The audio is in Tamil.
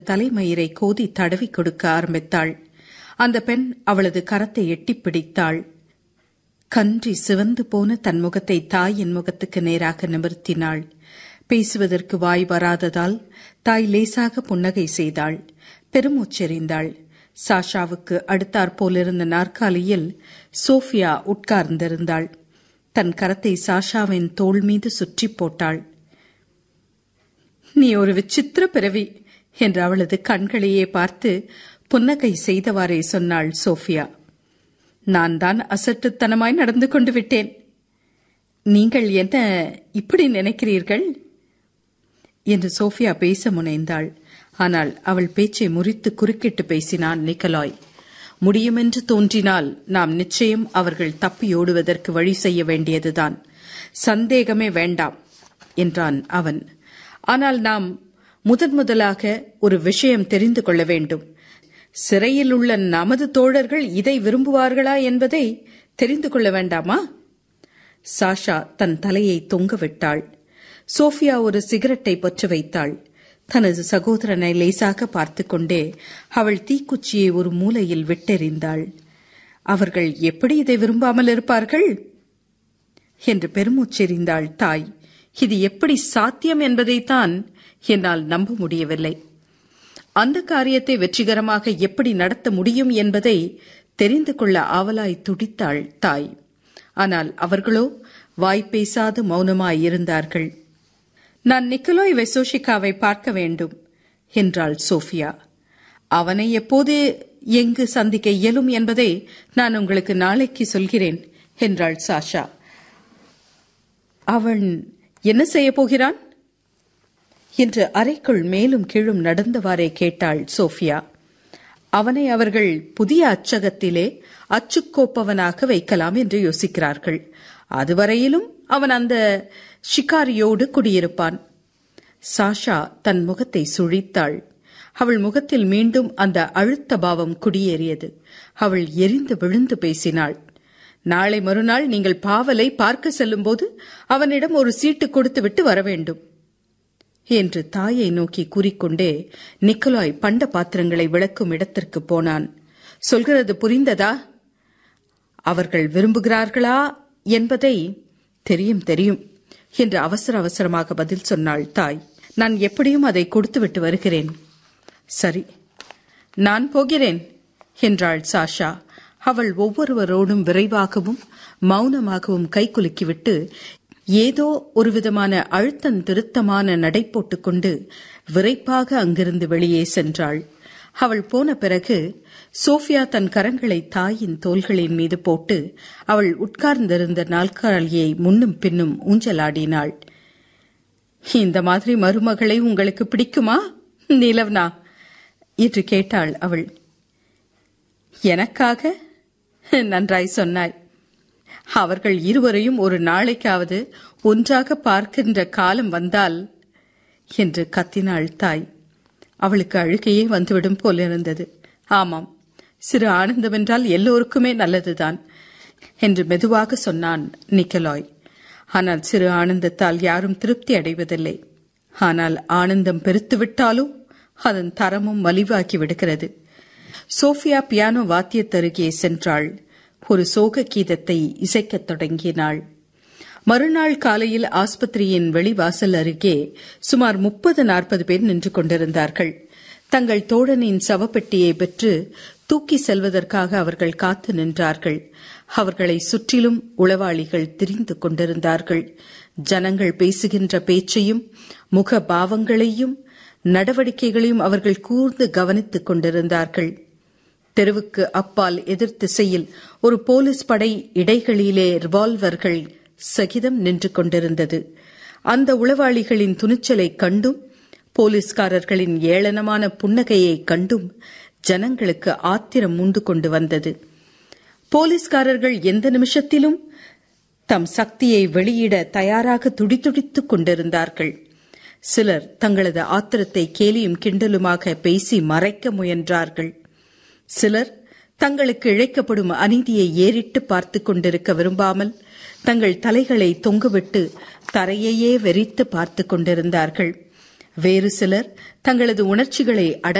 தலைமயிரை கோதி தடவி கொடுக்க ஆரம்பித்தாள் அந்த பெண் அவளது கரத்தை எட்டிப் பிடித்தாள் கன்றி சிவந்து போன தன் முகத்தை தாயின் முகத்துக்கு நேராக நிமிர்த்தினாள் பேசுவதற்கு வாய் வராததால் தாய் லேசாக புன்னகை செய்தாள் பெருமூச்செறிந்தாள் சாஷாவுக்கு அடுத்தாற்போலிருந்த நாற்காலியில் சோஃபியா உட்கார்ந்திருந்தாள் தன் கரத்தை சாஷாவின் தோள் மீது சுற்றி போட்டாள் நீ ஒரு விசித்திர பிறவி என்று அவளது கண்களையே பார்த்து புன்னகை செய்தவாறே சொன்னாள் சோஃபியா நான் தான் அசட்டுத்தனமாய் நடந்து கொண்டு விட்டேன் நீங்கள் என்ன இப்படி நினைக்கிறீர்கள் என்று சோஃபியா பேச முனைந்தாள் ஆனால் அவள் பேச்சை முறித்து குறுக்கிட்டு பேசினான் நிக்கலாய் முடியுமென்று தோன்றினால் நாம் நிச்சயம் அவர்கள் தப்பியோடுவதற்கு வழி செய்ய வேண்டியதுதான் சந்தேகமே வேண்டாம் என்றான் அவன் ஆனால் நாம் முதன் முதலாக ஒரு விஷயம் தெரிந்து கொள்ள வேண்டும் சிறையில் உள்ள நமது தோழர்கள் இதை விரும்புவார்களா என்பதை தெரிந்து கொள்ள வேண்டாமா சாஷா தன் தலையை தொங்கவிட்டாள் சோஃபியா ஒரு சிகரெட்டை பற்ற வைத்தாள் தனது சகோதரனை லேசாக பார்த்து கொண்டே அவள் தீக்குச்சியை ஒரு மூலையில் விட்டெறிந்தாள் அவர்கள் எப்படி இதை விரும்பாமல் இருப்பார்கள் என்று பெருமூச்செறிந்தாள் தாய் இது எப்படி சாத்தியம் என்பதைத்தான் என்னால் நம்ப முடியவில்லை அந்த காரியத்தை வெற்றிகரமாக எப்படி நடத்த முடியும் என்பதை தெரிந்து கொள்ள ஆவலாய் துடித்தாள் தாய் ஆனால் அவர்களோ வாய்ப்பேசாது மௌனமாய் இருந்தார்கள் நான் நிக்கலோய் வெசோஷிகாவை பார்க்க வேண்டும் என்றாள் சோஃபியா அவனை எப்போது எங்கு சந்திக்க இயலும் என்பதை நான் உங்களுக்கு நாளைக்கு சொல்கிறேன் என்றாள் சாஷா அவன் என்ன செய்யப் போகிறான் என்று அறைக்குள் மேலும் கீழும் நடந்தவாறே கேட்டாள் சோஃபியா அவனை அவர்கள் புதிய அச்சகத்திலே அச்சுக்கோப்பவனாக வைக்கலாம் என்று யோசிக்கிறார்கள் அதுவரையிலும் அவன் அந்த ஷிகாரியோடு குடியிருப்பான் சாஷா தன் முகத்தை சுழித்தாள் அவள் முகத்தில் மீண்டும் அந்த அழுத்த பாவம் குடியேறியது அவள் எரிந்து விழுந்து பேசினாள் நாளை மறுநாள் நீங்கள் பாவலை பார்க்க செல்லும்போது அவனிடம் ஒரு சீட்டு கொடுத்துவிட்டு வர வேண்டும் என்று தாயை நோக்கி கூறிக்கொண்டே நிக்கலாய் பண்ட பாத்திரங்களை விளக்கும் இடத்திற்கு போனான் சொல்கிறது புரிந்ததா அவர்கள் விரும்புகிறார்களா என்பதை தெரியும் தெரியும் என்று அவசர அவசரமாக பதில் சொன்னாள் தாய் நான் எப்படியும் அதை கொடுத்துவிட்டு வருகிறேன் சரி நான் போகிறேன் என்றாள் சாஷா அவள் ஒவ்வொருவரோடும் விரைவாகவும் மௌனமாகவும் கைகுலுக்கிவிட்டு ஏதோ ஒருவிதமான அழுத்தம் திருத்தமான நடை போட்டுக்கொண்டு விரைப்பாக அங்கிருந்து வெளியே சென்றாள் அவள் போன பிறகு சோஃபியா தன் கரங்களை தாயின் தோள்களின் மீது போட்டு அவள் உட்கார்ந்திருந்த நாற்காலியை முன்னும் பின்னும் ஊஞ்சலாடினாள் இந்த மாதிரி மருமகளை உங்களுக்கு பிடிக்குமா நிலவ்னா என்று கேட்டாள் அவள் எனக்காக நன்றாய் சொன்னாய் அவர்கள் இருவரையும் ஒரு நாளைக்காவது ஒன்றாக பார்க்கின்ற காலம் வந்தால் என்று கத்தினாள் தாய் அவளுக்கு அழுகையே வந்துவிடும் போலிருந்தது ஆமாம் சிறு ஆனந்தம் என்றால் எல்லோருக்குமே நல்லதுதான் என்று மெதுவாக சொன்னான் நிக்கலாய் ஆனால் சிறு ஆனந்தத்தால் யாரும் திருப்தி அடைவதில்லை ஆனால் ஆனந்தம் பெருத்துவிட்டாலும் அதன் தரமும் மலிவாக்கி விடுகிறது சோஃபியா பியானோ வாத்தியத்தருகே சென்றாள் ஒரு சோக கீதத்தை இசைக்கத் தொடங்கினாள் மறுநாள் காலையில் ஆஸ்பத்திரியின் வெளிவாசல் அருகே சுமார் முப்பது நாற்பது பேர் நின்று கொண்டிருந்தார்கள் தங்கள் தோழனின் சவப்பெட்டியை பெற்று தூக்கி செல்வதற்காக அவர்கள் காத்து நின்றார்கள் அவர்களை சுற்றிலும் உளவாளிகள் திரிந்து கொண்டிருந்தார்கள் ஜனங்கள் பேசுகின்ற பேச்சையும் முக பாவங்களையும் நடவடிக்கைகளையும் அவர்கள் கூர்ந்து கவனித்துக் கொண்டிருந்தார்கள் தெருவுக்கு அப்பால் எதிர் திசையில் ஒரு போலீஸ் படை இடைகளிலே ரிவால்வர்கள் சகிதம் நின்று கொண்டிருந்தது அந்த உளவாளிகளின் துணிச்சலை கண்டும் போலீஸ்காரர்களின் ஏளனமான புன்னகையை கண்டும் ஜனங்களுக்கு ஆத்திரம் உண்டு கொண்டு வந்தது போலீஸ்காரர்கள் எந்த நிமிஷத்திலும் தம் சக்தியை வெளியிட தயாராக துடிதுடித்துக் கொண்டிருந்தார்கள் சிலர் தங்களது ஆத்திரத்தை கேலியும் கிண்டலுமாக பேசி மறைக்க முயன்றார்கள் சிலர் தங்களுக்கு இழைக்கப்படும் அநீதியை ஏறிட்டு பார்த்து கொண்டிருக்க விரும்பாமல் தங்கள் தலைகளை தொங்குவிட்டு தரையையே வெறித்து பார்த்து கொண்டிருந்தார்கள் வேறு சிலர் தங்களது உணர்ச்சிகளை அடக்க